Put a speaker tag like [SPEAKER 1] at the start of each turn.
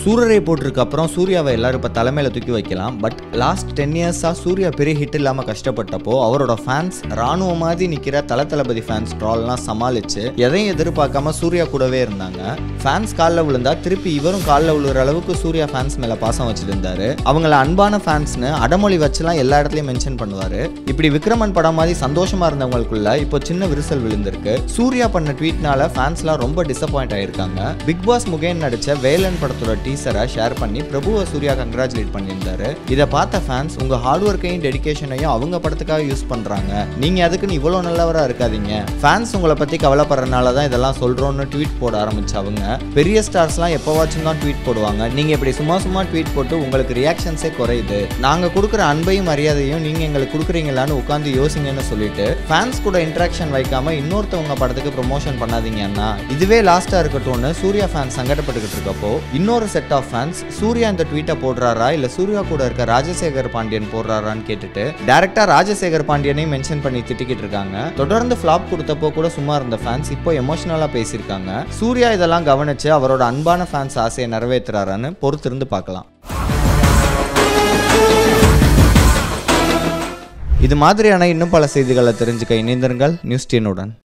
[SPEAKER 1] சூரரை போட்டிருக்கு அப்புறம் சூர்யாவை எல்லாரும் இப்போ தலைமையில தூக்கி வைக்கலாம் பட் லாஸ்ட் டென் இயர்ஸாக சூர்யா பெரிய ஹிட் இல்லாமல் கஷ்டப்பட்டப்போ அவரோட ஃபேன்ஸ் ராணுவ மாதிரி நிற்கிற தல தளபதி ஃபேன்ஸ் ட்ரால்லாம் சமாளிச்சு எதையும் எதிர்பார்க்காம சூர்யா கூடவே இருந்தாங்க ஃபேன்ஸ் காலில் விழுந்தா திருப்பி இவரும் காலில் விழுற அளவுக்கு சூர்யா ஃபேன்ஸ் மேலே பாசம் வச்சிருந்தாரு அவங்கள அன்பான ஃபேன்ஸ்னு அடமொழி வச்சுலாம் எல்லா இடத்துலையும் மென்ஷன் பண்ணுவாரு இப்படி விக்ரமன் படம் மாதிரி சந்தோஷமா இருந்தவங்களுக்குள்ள இப்போ சின்ன விரிசல் விழுந்திருக்கு சூர்யா பண்ண ட்வீட்னால ஃபேன்ஸ்லாம் ரொம்ப டிசப்பாயிண்ட் ஆயிருக்காங்க பிக் பாஸ் முகேன் நடிச்ச வேலன் படத்தோட டீசரை ஷேர் பண்ணி பிரபுவை சூர்யா கங்க்ராச்சுலேட் பண்ணியிருந்தாரு இதை பார்த்த ஃபேன்ஸ் உங்க ஹார்ட் ஒர்க்கையும் டெடிகேஷனையும் அவங்க படத்துக்காக யூஸ் பண்றாங்க நீங்க அதுக்குன்னு இவ்வளோ நல்லவரா இருக்காதீங்க ஃபேன்ஸ் உங்களை பத்தி கவலைப்படுறதுனால தான் இதெல்லாம் சொல்றோம்னு ட்வீட் போட ஆரம்பிச்சவங்க பெரிய ஸ்டார்ஸ்லாம் எப்போவாச்சும் தான் ட்வீட் போடுவாங்க நீங்க இப்படி சும்மா சும்மா ட்வீட் போட்டு உங்களுக்கு ரியாக்ஷன்ஸே குறையுது நாங்க கொடுக்குற அன்பையும் மரியாதையும் நீங்க எங்களுக்கு கொடுக்குறீங்களான்னு உட்காந்து யோசிங்கன்னு சொல்லிட்டு ஃபேன்ஸ் கூட இன்ட்ராக்ஷன் வைக்காம இன்னொருத்தவங்க படத்துக்கு ப்ரொமோஷன் பண்ணாதீங்க அண்ணா இதுவே லாஸ்டா இருக்கட்டும்னு சூர்யா ஃபேன்ஸ் சங்கடப்பட்டுக்கிட்டு இருக்கப்போ இன்னொரு செட் ஆஃப் ஃபேன்ஸ் சூர்யா இந்த ட்வீட்டை போடுறாரா இல்ல சூர்யா கூட இருக்க ராஜசேகர் பாண்டியன் போடுறாரான்னு கேட்டுட்டு டேரக்டா ராஜசேகர் பாண்டியனையும் மென்ஷன் பண்ணி திட்டிக்கிட்டு இருக்காங்க தொடர்ந்து ஃபிளாப் கொடுத்தப்போ கூட சும்மா இருந்த ஃபேன்ஸ் இப்போ எமோஷனலா பேசியிருக்காங்க சூர்யா இதெல்லாம் கவனிச்சு அவரோட அன்பான ஃபேன்ஸ் ஆசையை நிறைவேற்றுறாரான்னு பொறுத்திருந்து பார்க்கலாம் இது மாதிரியான இன்னும் பல செய்திகளை தெரிஞ்சுக்க இணைந்திருங்கள் நியூஸ் டென்னுடன்